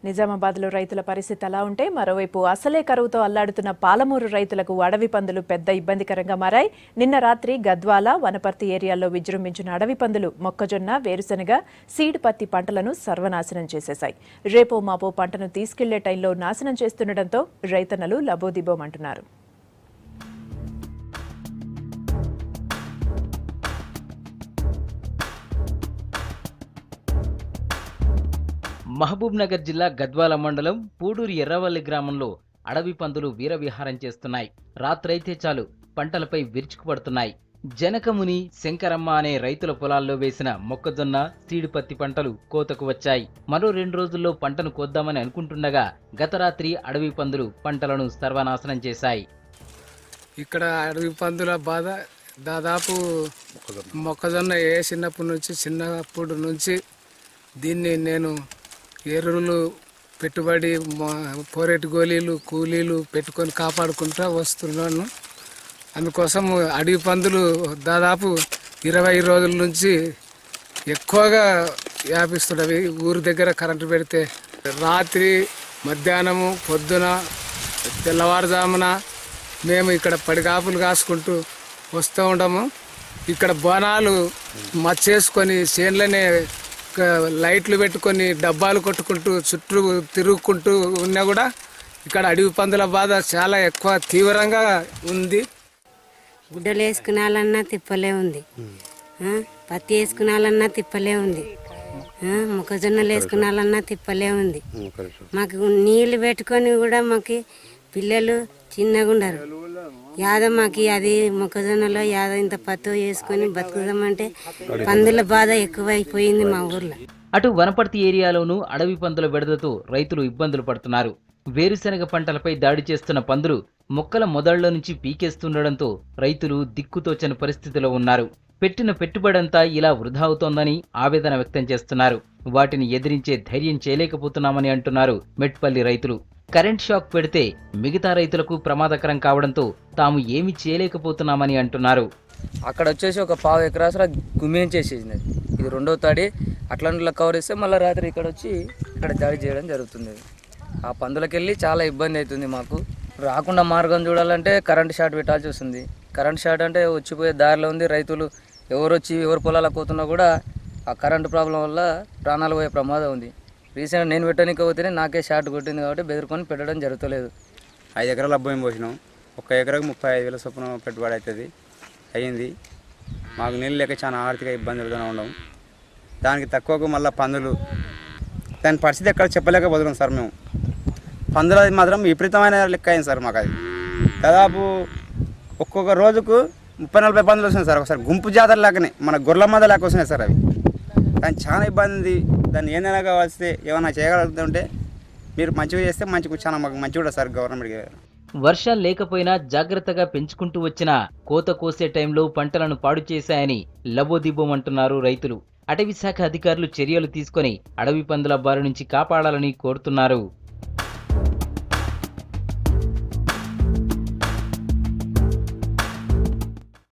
నిజామాబాద్లో రైతుల పరిస్థితి అలా ఉంటే మరోవైపు అసలే కరువుతో అల్లాడుతున్న పాలమూరు రైతులకు అడవి పందులు పెద్ద ఇబ్బందికరంగా మారాయి నిన్న రాత్రి గద్వాల వనపర్తి ఏరియాల్లో విజృంభించిన అడవి పందులు మొక్కజొన్న వేరుశనగ సీడ్ పత్తి పంటలను సర్వనాశనం చేసేశాయి రేపో మాపో పంటను తీసుకెళ్లే టైంలో నాశనం చేస్తుండటంతో రైతన్నలు లబోదిబోమంటున్నారు మహబూబ్ నగర్ జిల్లా గద్వాల మండలం పూడూరు ఎర్రవల్లి గ్రామంలో అడవి పందులు వీరవిహారం చేస్తున్నాయి రాత్రైతే చాలు పంటలపై విరుచుకుపడుతున్నాయి జనకముని శంకరమ్మ అనే రైతుల పొలాల్లో వేసిన మొక్కజొన్న సీడు పత్తి పంటలు కోతకు వచ్చాయి మరో రెండు రోజుల్లో పంటను కోద్దామని అనుకుంటుండగా గత రాత్రి అడవి పందులు పంటలను సర్వనాశనం చేశాయి ఇక్కడ అడవి పందుల బాధ దాదాపు మొక్కజొన్న వేసినప్పటి నుంచి చిన్నప్పటి నుంచి దీన్ని నేను ఎరువులు పెట్టుబడి మా- పోరేటి గోళీలు కూలీలు పెట్టుకొని కాపాడుకుంటూ వస్తున్నాను అందుకోసం అడవి పందులు దాదాపు ఇరవై రోజుల నుంచి ఎక్కువగా వ్యాపిస్తున్నవి ఊరి దగ్గర కరెంటు పెడితే రాత్రి మధ్యాహ్నము పొద్దున తెల్లవారుజామున మేము ఇక్కడ పడిగాపులు కాసుకుంటూ వస్తూ ఉండము ఇక్కడ బోనాలు మచ్చేసుకొని చేన్లనే క- లైట్లు పెట్టుకొని డబ్బాలు కొట్టుకుంటూ చుట్టూ తిరుగుకుంటూ ఉన్నా కూడా ఇక్కడ అడవి పందుల బాధ చాలా ఎక్కువ తీవ్రంగా ఉంది గుడ్డలు వేసుకునాలన్నా తిప్పలే ఉంది ఆ, పత్తి వేసుకునాలన్నా తిప్పలే ఉంది ఆ, మొక్కజొన్నలు వేసుకునాలన్నా తిప్పలే ఉంది మాకు నీళ్లు పెట్టుకొని కూడా మాకు పిల్లలు చిన్నగా ఉండరు యాద మాకు అది మొక్కజొన్నలో యాద ఇంత పత్తో వేసుకొని బతుకుదామంటే పందుల బాధ ఎక్కువైపోయింది మా ఊర్లో అటు వనపర్తి ఏరియాలోనూ అడవి పందుల బెడదతో రైతులు ఇబ్బందులు పడుతున్నారు వేరుశనగ పంటలపై దాడి చేస్తున్న పందులు మొక్కల మొదళ్ల నుంచి పీకేస్తుండడంతో రైతులు దిక్కుతోచని పరిస్థితిలో ఉన్నారు పెట్టిన పెట్టుబడంతా ఇలా వృధా అవుతోందని ఆవేదన వ్యక్తం చేస్తున్నారు వాటిని ఎదిరించే ధైర్యం చేయలేకపోతున్నామని అంటున్నారు మెట్పల్లి రైతులు కరెంట్ షాక్ పెడితే మిగతా రైతులకు ప్రమాదకరం కావడంతో తాము ఏమీ చేయలేకపోతున్నామని అంటున్నారు అక్కడ వచ్చేసి ఒక పావు ఎకరాసుల గుమ్మించేసేసింది అది. ఇది రెండో తాడి అట్లాంటిలో కవర్ చేస్తే మళ్ళీ రాత్రి ఇక్కడ వచ్చి ఇక్కడ దాడి చేయడం జరుగుతుంది ఆ పందులకి వెళ్ళి చాలా ఇబ్బంది అవుతుంది మాకు రాకుండా మార్గం చూడాలంటే కరెంట్ షాట్ పెట్టాల్సి వస్తుంది కరెంట్ షాట్ అంటే వచ్చిపోయే దారిలో ఉంది రైతులు ఎవరు వచ్చి ఎవరు పొలాలకు పోతున్నా కూడా ఆ కరెంట్ ప్రాబ్లం వల్ల ప్రాణాలు పోయే ప్రమాదం ఉంది రీసెంట్ నేను పెట్టడానికి పోతేనే నాకే షాట్ కొట్టింది కాబట్టి బెదిరుకొని పెట్టడం జరుగుతలేదు ఐదు ఎకరాల భూమి పోసినాం ఒక ఎకరాకు ముప్పై ఐదు వేల చొప్పున పెట్టుబడి అవుతుంది అయ్యింది మాకు నీళ్ళు లేక చాలా ఆర్థిక ఇబ్బందులుగా ఉన్నాం దానికి తక్కువకు మళ్ళీ పందులు దాని పరిస్థితి ఎక్కడ చెప్పలేకపోతున్నాం సార్ మేము పందులది మాత్రం విపరీతమైన లెక్క అయింది సార్ మాకు అది దాదాపు ఒక్కొక్క రోజుకు ముప్పై నలభై పందులు వస్తున్నాయి సార్ ఒకసారి గుంపు జాతర లాగానే మన గొర్రెల మంద లాగా వస్తున్నాయి సార్ అవి దానికి చాలా ఇబ్బంది ఉంది దాన్ని ఏదైనా కావాల్సి ఏమైనా చేయగలుగుతుంటే మీరు మంచిగా చేస్తే మంచిగా చాలా మాకు మంచిగా కూడా సార్ గవర్నమెంట్కి వర్షాలు లేకపోయినా జాగ్రత్తగా పెంచుకుంటూ వచ్చిన కోత కోసే టైంలో పంటలను పాడు చేశాయని లబోదిబోమంటున్నారు రైతులు అటవీ శాఖ అధికారులు చర్యలు తీసుకొని అడవి పందుల బారి నుంచి కాపాడాలని కోరుతున్నారు